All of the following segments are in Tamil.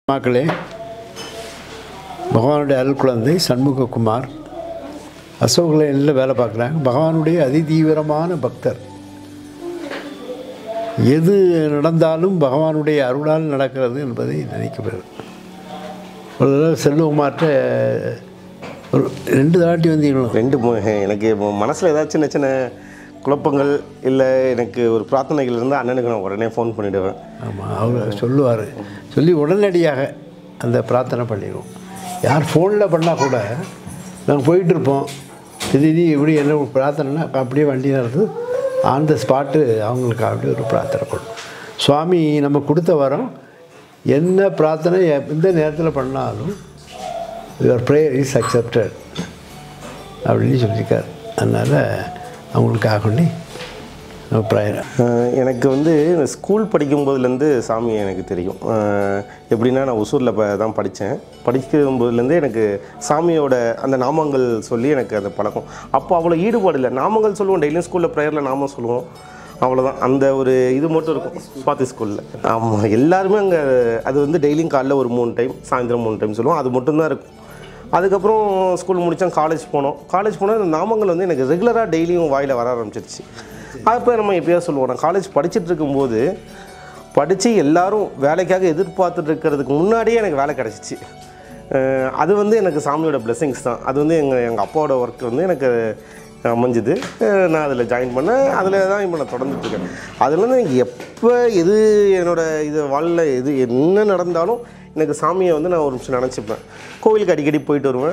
மக்களே பகவானுடைய அருள் குழந்தை சண்முககுமார் அசோக் லைனில் வேலை பார்க்குறாங்க பகவானுடைய அதிதீவிரமான பக்தர் எது நடந்தாலும் பகவானுடைய அருளால் நடக்கிறது என்பதை நினைக்கப்படுது ஒரு தடவை செல்வகுமார்கிட்ட ஒரு ரெண்டு தாட்டி வந்தீங்களும் ரெண்டு மூ- எனக்கு மனசில் ஏதாச்சும் சின்ன சின்ன குழப்பங்கள் இல்லை எனக்கு ஒரு பிரார்த்தனைகள் இருந்தால் அண்ணனுக்கு நான் உடனே ஃபோன் பண்ணிவிடுவேன் ஆமாம் அவர் சொல்லுவார் சொல்லி உடனடியாக அந்த பிரார்த்தனை பண்ணிடுவோம் யார் ஃபோனில் பண்ணால் கூட நாங்கள் போயிட்டுருப்போம் திடீர்னு இப்படி என்ன ஒரு பிரார்த்தனைனா அப்படியே வண்டி நடத்து ஆன் த ஸ்பாட்டு அவங்களுக்கு அப்படியே ஒரு பிரார்த்தனை பண்ணும் சுவாமி நம்ம கொடுத்த வரம் என்ன பிரார்த்தனை எந்த நேரத்தில் பண்ணாலும் யுவர் ப்ரேயர் இஸ் அக்செப்டட் அப்படின்னு சொல்லியிருக்கார் அதனால் அவங்களுக்காக வேண்டி நம்ம ப்ரேயர் அஹ் எனக்கு வந்து ஸ்கூல் படிக்கும்போதுலேருந்து சாமி எனக்கு தெரியும் அஹ் எப்படின்னா நான் ஒசூரில் ப தான் படித்தேன் படிக்கும்போதுலேருந்து எனக்கு சாமியோட அந்த நாமங்கள் சொல்லி எனக்கு அந்த பழக்கம் அப்போ அவ்வளோ ஈடுபாடு இல்லை நாமங்கள் சொல்லுவோம் டெய்லியும் ஸ்கூலில் ப்ரேயரில் நாமம் சொல்லுவோம் அவ்வளோதான் அந்த ஒரு இது மட்டும் இருக்கும் சுவாதி ஸ்கூலில் ஆமாம் எல்லாருமே அங்கே அது வந்து டெய்லியும் காலைல ஒரு மூணு டைம் சாயந்தரம் மூணு டைம் சொல்லுவோம் அது மட்டும்தான் இருக்கும் அதுக்கப்புறம் ஸ்கூல் முடித்தோம் காலேஜ் போனோம் காலேஜ் போனால் இந்த நாமங்கள் வந்து எனக்கு ரெகுலராக டெய்லியும் வாயில் வர ஆரம்பிச்சிருச்சு அப்போ நம்ம எப்பயாவது சொல்லுவோம் நான் காலேஜ் படிச்சுட்டு இருக்கும்போது படித்து எல்லாரும் வேலைக்காக எதிர்பார்த்துட்டு இருக்கிறதுக்கு முன்னாடியே எனக்கு வேலை கிடச்சிச்சு அஹ் அது வந்து எனக்கு சாமியோட blessings தான் அது வந்து எங்கள் எங்கள் அப்பாவோட ஒர்க் வந்து எனக்கு அமைஞ்சுது அஹ் நான் அதில் ஜாயின் பண்ணேன் அதில் தான் இப்போ நான் தொடர்ந்துட்டு இருக்கேன் அதுலேருந்து எனக்கு எப்போ எது என்னோட இது வாழ்ல எது என்ன நடந்தாலும் எனக்கு சாமியை வந்து நான் ஒரு நிமிஷம் நினச்சிப்பேன் கோவிலுக்கு அடிக்கடி போயிட்டு வருவேன்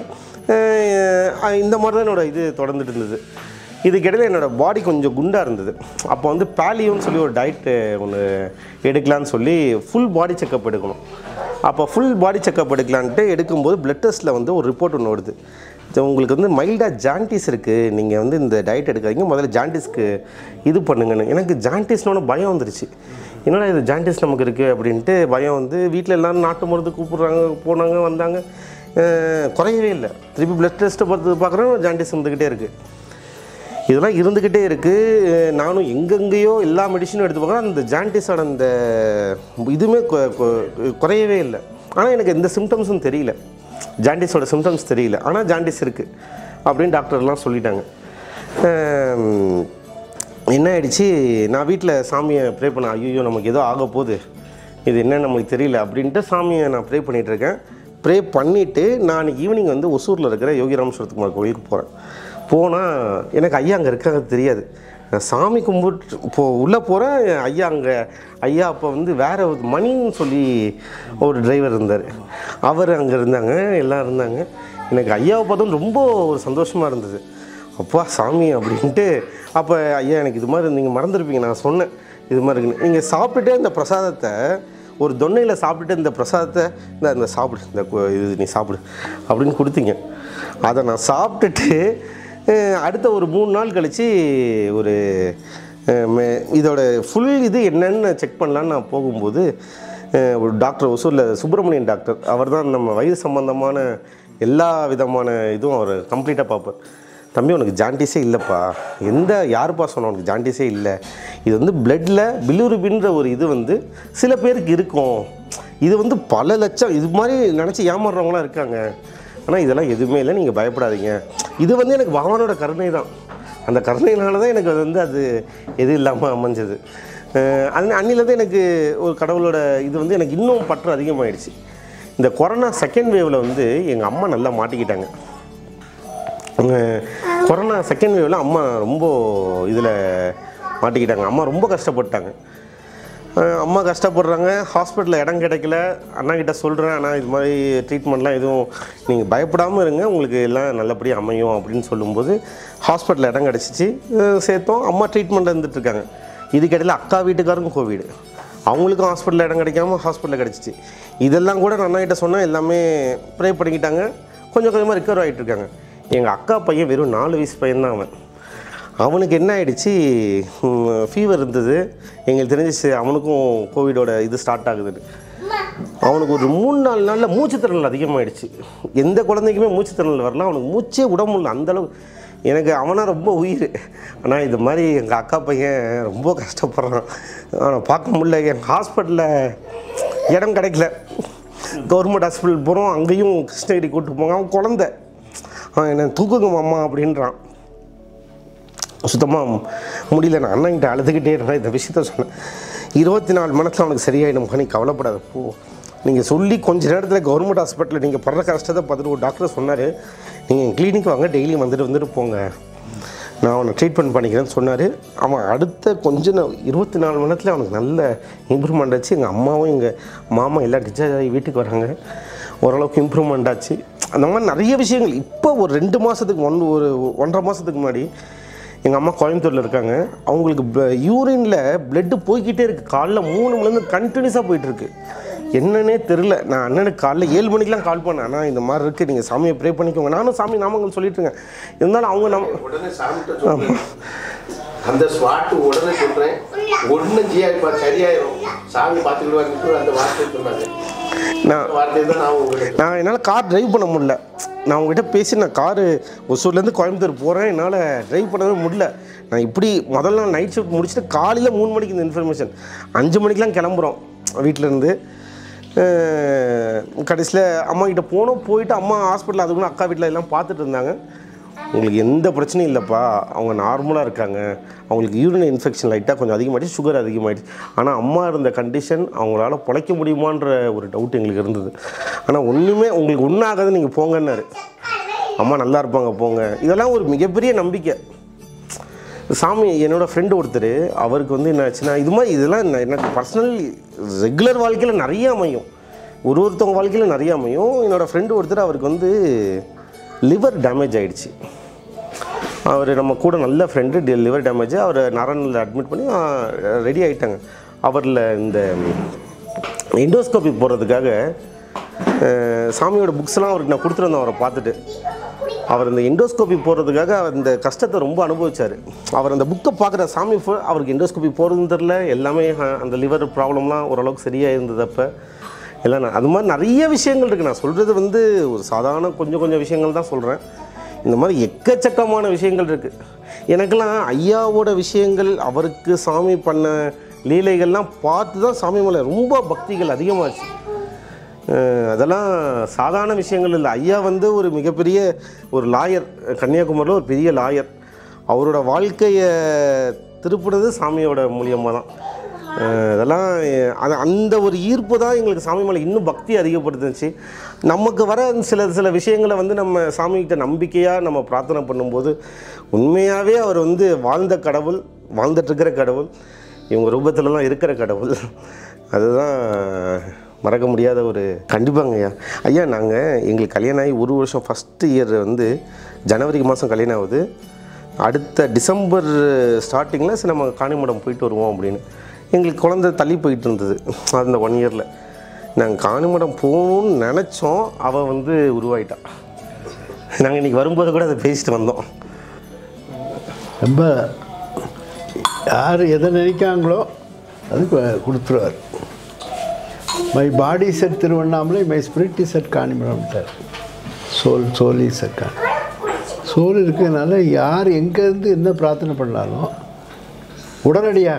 அஹ் இந்த மாதிரி தான் என்னோடய இது தொடர்ந்துட்டு இருந்தது இதுக்கிடையில் என்னோடய பாடி கொஞ்சம் குண்டாக இருந்தது அப்போ வந்து பேலியோன்னு சொல்லி ஒரு டயட்டு ஒன்று எடுக்கலான்னு சொல்லி ஃபுல் பாடி செக்கப் எடுக்கணும் அப்போ ஃபுல் பாடி செக்கப் எடுக்கலான்ட்டு எடுக்கும்போது பிளட் டெஸ்ட்டில் வந்து ஒரு ரிப்போர்ட் ஒன்று வருது இது உங்களுக்கு வந்து மைல்டாக ஜாண்டிஸ் இருக்குது நீங்கள் வந்து இந்த டயட் எடுக்காதீங்க முதல்ல ஜாண்டிஸ்க்கு இது பண்ணுங்கன்னு எனக்கு ஜாண்டிஸ்னோட பயம் வந்துருச்சு என்னடா இது ஜாண்டிஸ் நமக்கு இருக்குது அப்படின்ட்டு பயம் வந்து வீட்டில் எல்லாரும் நாட்டு மருந்து கூப்பிட்றாங்க போனாங்க வந்தாங்க அஹ் குறையவே இல்லை திருப்பி பிளட் டெஸ்ட்டை பார்த்து பார்க்குறோம் ஜாண்டிஸ் இருந்துக்கிட்டே இருக்குது இதெல்லாம் இருந்துக்கிட்டே இருக்குது நானும் எங்கெங்கேயோ எல்லா மெடிசனும் எடுத்து பார்க்குறேன் அந்த ஜாண்டிஸோட அந்த இதுவுமே கொ- கொ- குறையவே இல்லை ஆனால் எனக்கு எந்த சிம்டம்ஸும் தெரியல ஜாண்டிஸோட சிம்டம்ஸ் தெரியல ஆனால் ஜாண்டிஸ் இருக்குது அப்படின்னு டாக்டர்லாம் சொல்லிட்டாங்க அஹ் என்ன ஆயிடுச்சு நான் வீட்டில் சாமியை ப்ரே பண்ண ஐயோ நமக்கு ஏதோ ஆக போகுது இது என்ன நமக்கு தெரியல அப்படின்ட்டு சாமியை நான் ப்ரே பண்ணிகிட்ருக்கேன் ப்ரே பண்ணிவிட்டு நான் ஈவினிங் வந்து ஒசூரில் இருக்கிற யோகி ராமேஸ்வரத்துக்குமார் கோயிலுக்கு போகிறேன் போனால் எனக்கு ஐயா அங்கே இருக்காங்க தெரியாது நான் சாமி கும்பிட்டு போ உள்ளே போகிறேன் ஐயா அங்கே ஐயா அப்போ வந்து வேற ஒரு மணின்னு சொல்லி ஒரு டிரைவர் இருந்தார் அவர் அங்கே இருந்தாங்க எல்லாம் இருந்தாங்க எனக்கு ஐயாவை பார்த்தோம் ரொம்ப ஒரு சந்தோஷமாக இருந்தது அப்பா சாமி அப்படின்ட்டு அப்போ ஐயா எனக்கு இது மாதிரி நீங்கள் மறந்துருப்பீங்க நான் சொன்னேன் இது மாதிரி இருக்குன்னு நீங்கள் சாப்பிட்டுட்டே இந்த பிரசாதத்தை ஒரு தொன்னையில் சாப்பிட்டுட்டு இந்த பிரசாதத்தை இந்த இந்த சாப்பிடு இந்த கு- இது நீ சாப்பிடு அப்படின்னு கொடுத்தீங்க அதை நான் சாப்பிட்டுட்டு அஹ், அடுத்த ஒரு மூணு நாள் கழித்து ஒரு அஹ், மே- இதோட ஃபுல் இது என்னன்னு செக் பண்ணலான்னு நான் போகும்போது அஹ், ஒரு டாக்டர் ஒசூரில் சுப்பிரமணியன் டாக்டர் அவர் தான் நம்ம வயது சம்பந்தமான எல்லா விதமான இதுவும் அவர் கம்ப்ளீட்டாக பார்ப்பார் தம்பி உனக்கு ஜாண்டிஸே இல்லைப்பா எந்த யாருப்பா சொன்ன உனக்கு ஜாண்டிஸே இல்லை இது வந்து பிளட்டில் பிலுருபின்ற ஒரு இது வந்து சில பேருக்கு இருக்கும் இது வந்து பல லட்சம் இது மாதிரி நினச்சி ஏமாறுறவங்களாம் இருக்காங்க ஆனால் இதெல்லாம் எதுவுமே இல்லை நீங்கள் பயப்படாதீங்க இது வந்து எனக்கு பகவானோட கருணை தான் அந்த கருணையினால தான் எனக்கு அது வந்து அது எது இல்லாமல் அமைஞ்சது அஹ் அது அன்னிலேருந்து எனக்கு ஒரு கடவுளோட இது வந்து எனக்கு இன்னும் பற்று அதிகமாகிடுச்சு இந்த கொரோனா செகண்ட் வேவில் வந்து எங்கள் அம்மா நல்லா மாட்டிக்கிட்டாங்க அஹ் கொரோனா செகண்ட் வேவில் அம்மா ரொம்ப இதில் மாட்டிக்கிட்டாங்க அம்மா ரொம்ப கஷ்டப்பட்டாங்க அஹ் அம்மா கஷ்டப்படுறாங்க ஹாஸ்பிட்டலில் இடம் கிடைக்கல அண்ணா கிட்ட சொல்கிறேன் அண்ணா இது மாதிரி ட்ரீட்மெண்ட்லாம் எதுவும் நீங்கள் பயப்படாமல் இருங்க உங்களுக்கு எல்லாம் நல்லபடியாக அமையும் அப்படின்னு சொல்லும்போது ஹாஸ்பிட்டலில் இடம் கிடச்சிச்சு அஹ் சேர்த்தோம் அம்மா ட்ரீட்மெண்ட்டில் இருந்துட்டுருக்காங்க இதுக்கிடையில் அக்கா வீட்டுக்காருக்கும் கோவிடு அவங்களுக்கும் ஹாஸ்பிட்டலில் இடம் கிடைக்காம ஹாஸ்பிட்டலில் கிடச்சிச்சு இதெல்லாம் கூட நான் அண்ணா கிட்ட சொன்னால் எல்லாமே ப்ரே பண்ணிக்கிட்டாங்க கொஞ்சம் கொஞ்சமாக ரிக்கவர் ஆகிட்டு இருக்காங்க எங்கள் அக்கா பையன் வெறும் நாலு வயசு பையன் அவன் அவனுக்கு என்ன ஆயிடுச்சு ஃபீவர் இருந்தது எங்களுக்கு தெரிஞ்சிச்சு அவனுக்கும் கோவிடோட இது ஸ்டார்ட் ஆகுதுன்னு அவனுக்கு ஒரு மூணு நாலு நாளில் மூச்சுத்திறல் அதிகமாகிடுச்சு எந்த குழந்தைக்குமே மூச்சுத்திறல் வரல அவனுக்கு மூச்சே விட முடியல அந்தளவுக்கு எனக்கு அவனா ரொம்ப உயிர் ஆனால் இது மாதிரி எங்கள் அக்கா பையன் ரொம்ப கஷ்டப்படுறான் அவனை பார்க்க முடியல என் ஹாஸ்பிட்டலில் இடம் கிடைக்கல கவர்மெண்ட் ஹாஸ்பிட்டல் போகிறோம் அங்கேயும் கிருஷ்ணகிரி கூட்டு போங்க அவன் குழந்த அவன் என்ன தூக்குங்க மாமா அப்படின்றான் சுத்தமாக முடியல நான் அண்ணன்கிட்ட அழுதுகிட்டே இருந்தேன் இந்த விஷயத்த சொன்னேன் இருபத்தி நாலு மணி நேரத்தில் அவனுக்கு சரியாயிடும் நீ கவலைப்படாத போ நீங்கள் சொல்லி கொஞ்ச நேரத்தில் கவர்மெண்ட் ஹாஸ்பிட்டலில் நீங்கள் படுற கஷ்டத்தை பார்த்துட்டு ஒரு டாக்டர் சொன்னார் நீங்கள் கிளினிக் வாங்க டெய்லி வந்துட்டு வந்துட்டு போங்க நான் அவனை ட்ரீட்மெண்ட் பண்ணிக்கிறேன்னு சொன்னார் அவன் அடுத்த கொஞ்ச நே- இருபத்தி நாலு மணி நேரத்தில் அவனுக்கு நல்ல இம்ப்ரூவ்மெண்ட் ஆச்சு எங்கள் அம்மாவும் எங்கள் மாமா எல்லாம் டிஸ்சார்ஜ் ஆகி வீட்டுக்கு வராங்க ஓரளவுக்கு இம்ப்ரூவ்மெண்ட் ஆச்சு அந்த மாதிரி நிறைய விஷயங்கள் இப்போ ஒரு ரெண்டு மாதத்துக்கு ஒன் ஒரு ஒன்றரை மாதத்துக்கு முன்னாடி எங்கள் அம்மா கோயம்புத்தூரில் இருக்காங்க அவங்களுக்கு யூரினில் பிளட்டு போய்கிட்டே இருக்குது காலைல மூணு மணிலேருந்து கண்டினியூஸாக போயிட்டுருக்கு என்னன்னே தெரில நான் அண்ணனுக்கு காலைல ஏழு மணிக்கெலாம் கால் பண்ணேன் அண்ணா இந்த மாதிரி இருக்குது நீங்கள் சாமியை ப்ரே பண்ணிக்கோங்க நானும் சாமி நாமங்கள் சொல்லிட்டு இருக்கேன் இருந்தாலும் அவங்க நம்ம உடனே சாமிட்ட சொல்றேன் அந்த ஸ்வாட்டு உடனே சொல்றேன் ஒன்றும் செய்யாதுப்பா சரியாயிரும் சாமி பார்த்துக்கிடுவாங்க அந்த வார்த்தை சொன்னாங்க நான் அந்த வார்த்தையை தான் நான் உங்களுக்கு நான் என்னால் கார் டிரைவ் பண்ண முடியல நான் உங்ககிட்ட பேசி நான் காரு ஒசூர்லேருந்து கோயம்புத்தூர் போகிறேன் என்னால் டிரைவ் பண்ணவே முடியல நான் இப்படி முதல்ல நாள் நைட் ஷிஃப்ட் முடிச்சுட்டு காலையில் மூணு மணிக்கு இந்த இன்ஃபர்மேஷன் அஞ்சு மணிக்கெலாம் கிளம்புறோம் வீட்டிலேருந்து கடைசியில் அம்மா கிட்ட போனோம் போயிட்டு அம்மா ஹாஸ்பிட்டல் அதுக்குள்ள அக்கா வீட்டில் எல்லாம் பார்த்துட்டு இருந்தாங்க உங்களுக்கு எந்த பிரச்சனையும் இல்லைப்பா அவங்க நார்மலாக இருக்காங்க அவங்களுக்கு யூரின் இன்ஃபெக்ஷன் லைட்டாக கொஞ்சம் அதிகமாகிடுச்சு சுகர் அதிகமாகிடுச்சு ஆனால் அம்மா இருந்த கண்டிஷன் அவங்களால பொழைக்க முடியுமான்ற ஒரு டவுட் எங்களுக்கு இருந்தது ஆனால் ஒன்றுமே உங்களுக்கு ஒன்றும் ஆகாது நீங்கள் போங்கன்னாரு அம்மா நல்லா இருப்பாங்க போங்க இதெல்லாம் ஒரு மிகப்பெரிய நம்பிக்கை சாமி என்னோடய ஃப்ரெண்டு ஒருத்தர் அவருக்கு வந்து என்ன ஆச்சுன்னா இது மாதிரி இதெல்லாம் என்ன- எனக்கு பர்சனல் ரெகுலர் வாழ்க்கையில் நிறைய அமையும் ஒரு ஒருத்தவங்க வாழ்க்கையில் நிறைய அமையும் என்னோடய ஃப்ரெண்டு ஒருத்தர் அவருக்கு வந்து லிவர் டேமேஜ் ஆயிடுச்சு அவர் நம்ம கூட நல்ல ஃப்ரெண்டு லிவர் டேமேஜ் அவர் நரனில் அட்மிட் பண்ணி ரெடி ஆகிட்டாங்க அவரில் இந்த எண்டோஸ்கோபி போடுறதுக்காக அஹ், சாமியோட புக்ஸ்லாம் அவருக்கு நான் கொடுத்துருந்தேன் அவரை பார்த்துட்டு அவர் இந்த எண்டோஸ்கோபி போடுறதுக்காக அவர் இந்த கஷ்டத்தை ரொம்ப அனுபவிச்சார் அவர் அந்த புக்கை பார்க்குற சாமி full அவருக்கு எண்டோஸ்கோபி போகிறதுன்னு தெரில எல்லாமே அஹ், அந்த லிவர் ப்ராப்ளம்லாம் ஓரளவுக்கு சரியாக இருந்தது அப்போ எல்லாம் நான் அது மாதிரி நிறைய விஷயங்கள் இருக்குது நான் சொல்கிறது வந்து ஒரு சாதாரண கொஞ்சம் கொஞ்சம் விஷயங்கள் தான் சொல்கிறேன் இந்த மாதிரி எக்கச்சக்கமான விஷயங்கள் இருக்குது எனக்கெல்லாம் ஐயாவோட விஷயங்கள் அவருக்கு சாமி பண்ண லீலைகள்லாம் பார்த்து தான் சாமி மேலே ரொம்ப பக்திகள் அதிகமாச்சு அஹ் அதெல்லாம் சாதாரண விஷயங்கள் இல்லை ஐயா வந்து ஒரு மிகப்பெரிய ஒரு லாயர் கன்னியாகுமரியில் ஒரு பெரிய லாயர் அவரோட வாழ்க்கையை திருப்பினது சாமியோட மூலியமாக தான் அஹ் அதெல்லாம் அஹ் அது அந்த ஒரு ஈர்ப்பு தான் எங்களுக்கு சாமி மேலே இன்னும் பக்தி அதிகப்படுத்துச்சு நமக்கு வர சில சில விஷயங்களை வந்து நம்ம சாமிகிட்ட நம்பிக்கையாக நம்ம பிரார்த்தனை பண்ணும்போது உண்மையாகவே அவர் வந்து வாழ்ந்த கடவுள் வாழ்ந்துட்டுருக்கிற கடவுள் இவங்க ரூபத்துலலாம் இருக்கிற கடவுள் அதுதான் மறக்க முடியாத ஒரு கண்டிப்பாங்க ஐயா ஐயா நாங்கள் எங்களுக்கு கல்யாணம் ஆகி ஒரு வருஷம் ஃபஸ்ட்டு இயர் வந்து ஜனவரி மாதம் கல்யாணம் ஆகுது அடுத்த டிசம்பர் ஸ்டார்டிங்கில் சரி நம்ம காணிமடம் போயிட்டு வருவோம் அப்படின்னு எங்களுக்கு குழந்தை தள்ளி போயிட்டு இருந்தது அந்த ஒன் இயரில் நாங்கள் காணிமடம் போகணும்னு நினச்சோம் அவள் வந்து உருவாயிட்டா நாங்கள் இன்றைக்கி வரும்போது கூட அதை பேசிட்டு வந்தோம் ரொம்ப யார் எதை நினைக்காங்களோ அது கு- கொடுத்துருவார் my body set Tiruvannamalai my spirit is set காணிமரம்ட்டார் சோல் சோல் இஸ் செட் காணி சோல் இருக்கிறதுனால யார் எங்கேருந்து என்ன பிரார்த்தனை பண்ணாலும் உடனடியாக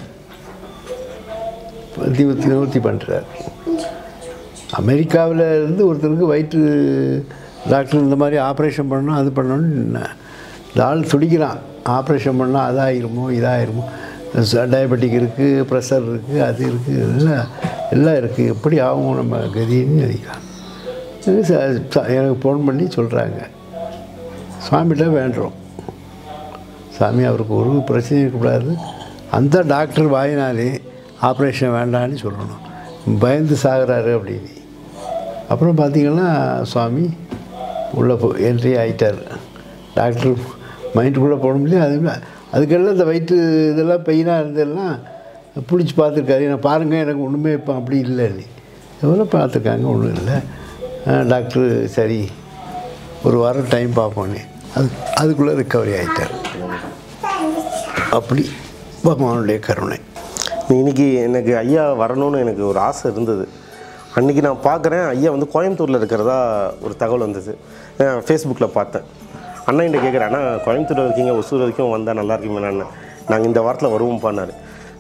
நிவர்த்தி நிவர்த்தி பண்ணுறார் அமெரிக்காவில் இருந்து ஒருத்தருக்கு வயிற்று டாக்டர் இந்த மாதிரி ஆப்ரேஷன் பண்ணணும் அது பண்ணணும்னு இந்த ஆள் துடிக்கிறான் ஆப்ரேஷன் பண்ணால் அதாயிருமோ இதாயிருமோ டயபெட்டிக் இருக்குது ப்ரெஷர் இருக்குது அது இருக்குது எல்லாம் எல்லாம் இருக்குது எப்படி ஆகும் நம்ம கதின்னு நினைக்கிறான் இது ச- ச- எனக்கு ஃபோன் பண்ணி சொல்கிறாங்க சுவாமிகிட்ட வேண்டுறோம் சாமி அவருக்கு ஒரு பிரச்சனையும் இருக்கக்கூடாது அந்த டாக்டர் வாயினாலே ஆப்ரேஷன் வேண்டான்னு சொல்லணும் பயந்து சாகுறாரு அப்படின்னு அப்புறம் பார்த்தீங்கன்னா சுவாமி உள்ளே போ என்ட்ரி ஆகிட்டார் டாக்டர் மைண்டுக்குள்ளே போட முடியும் அது அதுக்கெல்லாம் இந்த வயிற்று இதெல்லாம் பெயினாக இருந்ததெல்லாம் பிடிச்சி பார்த்துருக்காரு நான் பாருங்கள் எனக்கு ஒன்றுமே இப்போ அப்படி இல்லைன்னு எவ்வளோ பார்த்துருக்காங்க ஒன்றும் இல்லை டாக்டர் சரி ஒரு வாரம் டைம் பார்ப்போன்னு அது அதுக்குள்ளே ரிக்கவரி ஆகிட்டார் அப்படி பகவானுடைய கருணை இன்னைக்கு எனக்கு ஐயா வரணும்னு எனக்கு ஒரு ஆசை இருந்தது அன்றைக்கி நான் பார்க்குறேன் ஐயா வந்து கோயம்புத்தூரில் இருக்கிறதா ஒரு தகவல் வந்தது ஃபேஸ்புக்கில் பார்த்தேன் அண்ணன் கேட்குறேன் அண்ணா கோயம்புத்தூர் இருக்கீங்க ஒசூர் வரைக்கும் வந்தால் நல்லா இருக்குமே நான் நாங்கள் இந்த வாரத்தில் வருவோம் பண்ணார்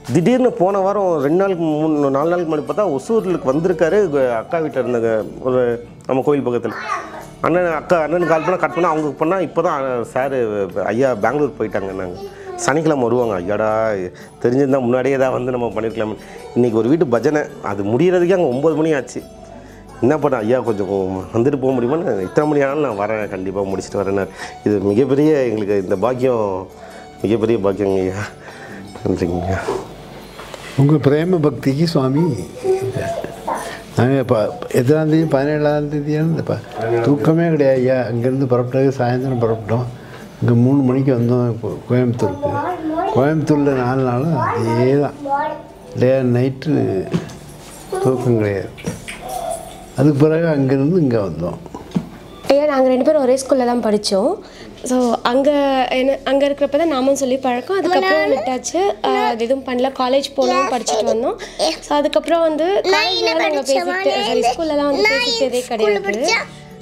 திடீர்னு போன வாரம் ரெண்டு நாளுக்கு மூணு நாலு நாளுக்கு முன்னாடி பார்த்தா ஒசூருக்கு வந்திருக்காரு கு- அக்கா வீட்டில் இருந்த ஒரு நம்ம கோயில் பக்கத்தில் அண்ணன் அக்கா அண்ணனுக்கு கால் பண்ணால் கட் பண்ணால் அவங்க பண்ணால் இப்போ தான் சார் ஐயா பெங்களூர் போயிட்டாங்க நாங்கள் சனிக்கிழமை வருவாங்க ஐயாடா தெரிஞ்சிருந்தா முன்னாடியே தான் வந்து நம்ம பண்ணியிருக்கலாம் இன்றைக்கி ஒரு வீட்டு பஜனை அது முடியறதுக்கே அங்கே ஒம்பது மணி ஆச்சு என்ன பண்ண ஐயா கொஞ்சம் வந்துட்டு போக முடியுமான்னு இத்தனை மணி ஆனாலும் நான் வரேன் கண்டிப்பாக முடிச்சுட்டு வரேன் இது மிகப்பெரிய எங்களுக்கு இந்த பாக்கியம் மிகப்பெரிய பாக்கியங்க ஐயா நன்றிங்க ஐயா உங்கள் பிரேம பக்திக்கு சுவாமி நாங்கள் இப்போ எத்தனாம் தேதி பதினேழாம் தேதியான இப்போ தூக்கமே கிடையாது ஐயா அங்கேருந்து புறப்பட்டது சாயந்தரம் புறப்பட்டோம் இங்கே மூணு மணிக்கு வந்தோம் இப்போ கோயம்புத்தூருக்கு கோயம்புத்தூரில் நாலு நாளும் அதே தான் டே நைட்டு தூக்கம் கிடையாது அதுக்கு பிறகு அங்கேருந்து இங்கே வந்தோம் ஐயா நாங்கள் ரெண்டு பேரும் ஒரே ஸ்கூலில் தான் படித்தோம் ஸோ அங்கே என்ன அங்கே இருக்கிறப்ப தான் நாமும் சொல்லி பழக்கம் அதுக்கப்புறம் விட்டாச்சு ஆஹ் அது எதுவும் பண்ணல காலேஜ் போனோம் படிச்சுட்டு வந்தோம் ஸோ அதுக்கப்புறம் வந்து காலேஜில் நாங்கள் பேசிட்டு சாரி ஸ்கூல்லலாம் வந்து பேசிக்கிட்டதே கிடையாது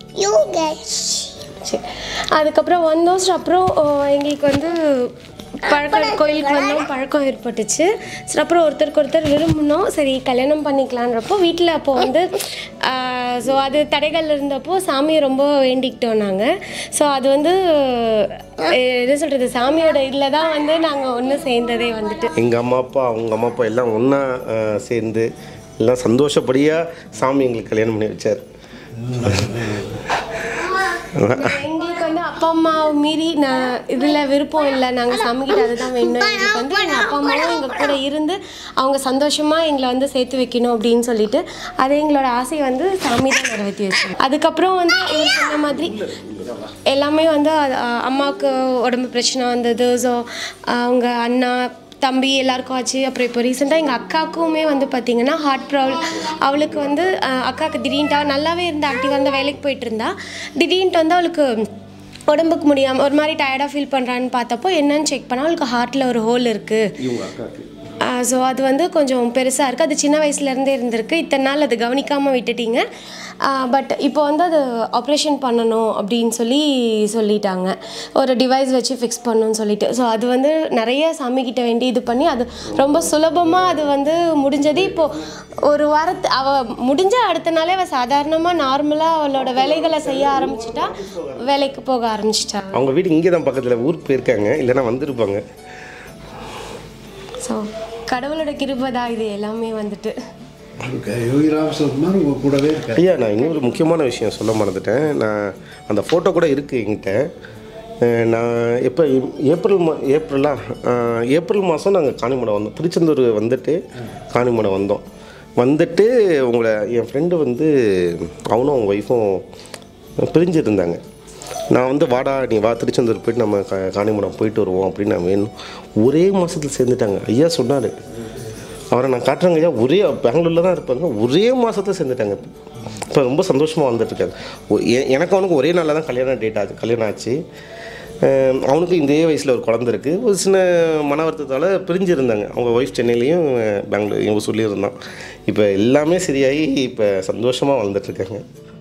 சரி அதுக்கப்புறம் வந்தோம் ஸோ அப்புறம் ஆஹ் எங்களுக்கு வந்து பழக்கம் கோயிலுக்கு வந்தோம் பழக்கம் ஏற்பட்டுச்சு சரி அப்புறம் ஒருத்தருக்கு ஒருத்தர் விரும்பினோம் சரி கல்யாணம் பண்ணிக்கலான்றப்போ வீட்டில் அப்போ வந்து ஸோ அது தடைகள் இருந்தப்போ சாமியை ரொம்ப வேண்டிக்கிட்டோம் நாங்கள் ஸோ அது வந்து அஹ், என்ன சொல்கிறது சாமியோட இதில் தான் வந்து நாங்கள் ஒன்று சேர்ந்ததே வந்துட்டு எங்கள் அம்மா அப்பா அவங்க அம்மா அப்பா எல்லாம் ஒன்றா சேர்ந்து எல்லாம் சந்தோஷப்படியாக சாமி எங்களுக்கு கல்யாணம் பண்ணி வச்சார் எங்களுக்கு வந்து அப்பா அம்மா மீறி நான் இதில் விருப்பம் இல்லை நாங்கள் சாமிக்கிட்ட அதுதான் வேணும் எங்களுக்கு வந்து எங்கள் அப்பா அம்மாவும் எங்கள் கூட இருந்து அவங்க சந்தோஷமாக எங்களை வந்து சேர்த்து வைக்கணும் அப்படின்னு சொல்லிட்டு அது எங்களோட ஆசையை வந்து சாமி தான் நிறைவேற்றி வச்சோம் அதுக்கப்புறம் வந்து இவர் சொன்ன மாதிரி எல்லாமே வந்து அது, அஹ், அம்மாவுக்கு உடம்பு பிரச்சனை வந்தது ஸோ அவங்க அண்ணா தம்பி எல்லாருக்கும் ஆச்சு அப்புறம் இப்போ ரீசெண்டாக எங்கள் அக்காவுக்குமே வந்து பார்த்திங்கன்னா ஹார்ட் ப்ராப்ளம் அவளுக்கு வந்து அஹ், அக்காவுக்கு திடீர்னு அவ நல்லாவே இருந்த ஆக்டிவாக இருந்த வேலைக்கு போயிட்டு இருந்தா திடீர்னு வந்து அவளுக்கு உடம்புக்கு முடியாமல் ஒரு மாதிரி டயர்டாக ஃபீல் பண்ணுறான்னு பார்த்தப்போ என்னன்னு செக் பண்ணால் அவளுக்கு ஹார்ட்டில் ஒரு ஹோல் இருக்குது ஸோ அது வந்து கொஞ்சம் பெருசாக இருக்குது அது சின்ன வயசுலேருந்தே இருந்திருக்கு இத்தனை நாள் அது கவனிக்காமல் விட்டுட்டீங்க பட் இப்போ வந்து அது ஆப்ரேஷன் பண்ணணும் அப்படின்னு சொல்லி சொல்லிட்டாங்க ஒரு டிவைஸ் வச்சு ஃபிக்ஸ் பண்ணணும்னு சொல்லிட்டு ஸோ அது வந்து நிறைய சாமிக்கிட்ட வேண்டி இது பண்ணி அது ரொம்ப சுலபமாக அது வந்து முடிஞ்சது இப்போது ஒரு வாரத்து அவள் முடிஞ்ச அடுத்த நாளே அவள் சாதாரணமாக நார்மலாக அவளோட வேலைகளை செய்ய ஆரம்பிச்சிட்டா வேலைக்கு போக ஆரம்பிச்சிட்டா அவங்க வீடு இங்கே தான் பக்கத்தில் ஊருக்கு போயிருக்காங்க இல்லைன்னா வந்திருப்பாங்க ஸோ கடவுளோட கிருபை தான் இது எல்லாமே வந்துட்டு யோகி ராம் சுகுமார் உங்கள் கூடவே இருக்கார் ஐயா நான் இன்னொரு முக்கியமான விஷயம் சொல்ல மறந்துட்டேன் நான் அந்த ஃபோட்டோ கூட இருக்குது என்கிட்ட அஹ் நான் எப்போ ஏப்ரல் மா ஏப்ரலா அஹ் ஏப்ரல் மாதம் நாங்கள் காணிமடம் வந்தோம் திருச்செந்தூர் வந்துட்டு காணிமடம் வந்தோம் வந்துட்டு உங்களை என் ஃப்ரெண்டு வந்து அவனும் அவங்க ஒய்ஃபும் பிரிஞ்சிருந்தாங்க நான் வந்து வாடா நீ வா திருச்செந்தூர் போயிட்டு நம்ம கா காணிமடம் போயிட்டு வருவோம் அப்படின்னு நான் வேணும் ஒரே மாதத்தில் சேர்ந்துட்டாங்க ஐயா சொன்னார் அவரை நான் காட்டுறேங்க ஐயா ஒரே பெங்களூரில் தான் இருப்பாங்க ஒரே மாதத்துல சேர்ந்துட்டாங்க இப்போ ரொம்ப சந்தோஷமாக வந்துட்டுருக்காங்க எனக்கு அவனுக்கு ஒரே நாளில் தான் கல்யாணம் டேட் ஆச்சு கல்யாணம் ஆச்சு அஹ் அவனுக்கு இதே வயசில் ஒரு குழந்தை இருக்குது ஒரு சின்ன மன வருத்தத்தால் பிரிஞ்சிருந்தாங்க அவங்க ஒய்ஃப் சென்னையிலையும் பெங்களூர் இவங்க சொல்லியிருந்தான் இப்போ எல்லாமே சரியாகி இப்போ சந்தோஷமாக வாழ்ந்துட்டுருக்காங்க